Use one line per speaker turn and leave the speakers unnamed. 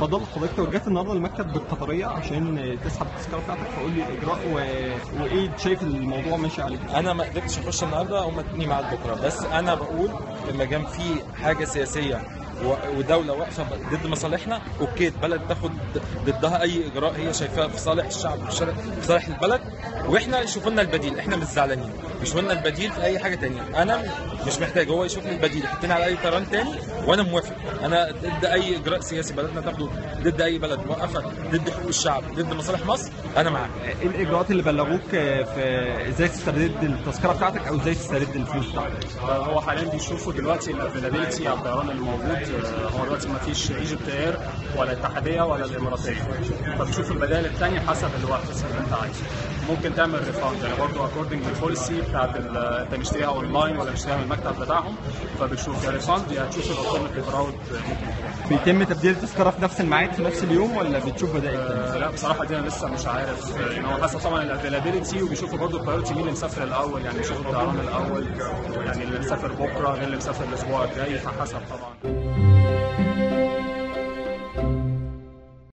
اتفضل حضرتك توجهت النهارده المكتب بالقطريه عشان تسحب التذكره بتاعتك فقول لي الاجراء و... وايه شايف الموضوع ماشي عليك
انا ما قدرتش اخش النهارده هم ادوني ميعاد بكره بس انا بقول لما كان في حاجه سياسيه و- ودوله واقفه ضد مصالحنا اوكي البلد تاخد ضدها اي اجراء هي شايفاه في صالح الشعب في شر- في صالح البلد واحنا يشوفوا لنا البديل احنا مش زعلانين يشوفوا لنا البديل في اي حاجه تانية انا مش محتاج هو يشوف لي البديل يحطني على اي طيران تاني وانا موافق انا ضد اي اجراء سياسي بلدنا تاخده ضد اي بلد موقفه ضد حقوق الشعب ضد مصالح مصر انا معاك
ايه الاجراءات اللي بلغوك في ازاي تسترد التذكره بتاعتك او ازاي تسترد الفلوس بتاعتك
هو حاليا بيشوفوا دلوقتي الافيلابيلتي على الطيران اللي موجود آه، هو دلوقتي ما فيش ايجيبت اير ولا الاتحاديه ولا الاماراتيه فبتشوف البدائل الثانيه حسب الوقت اللي انت عايزه ممكن تعمل ريفاند يعني برضه اكوردنج للبوليسي بتاعت ال- انت مشتريها اونلاين ولا مشتريها من المكتب بتاعهم فبتشوف يا ريفاند يا تشوف الالترناتيف راوت ممكن
بيتم تبديل التذكره في نفس الميعاد في نفس اليوم ولا بتشوف بدائل تانية؟
آه، لا بصراحه دي انا لسه مش عارف آه، يعني هو حسب طبعا الافيلابيلتي وبيشوفوا برضه البرايورتي مين اللي مسافر الاول يعني بيشوفوا الطيران الاول يعني اللي مسافر بكره غير اللي مسافر الاسبوع الجاي فحسب طبعا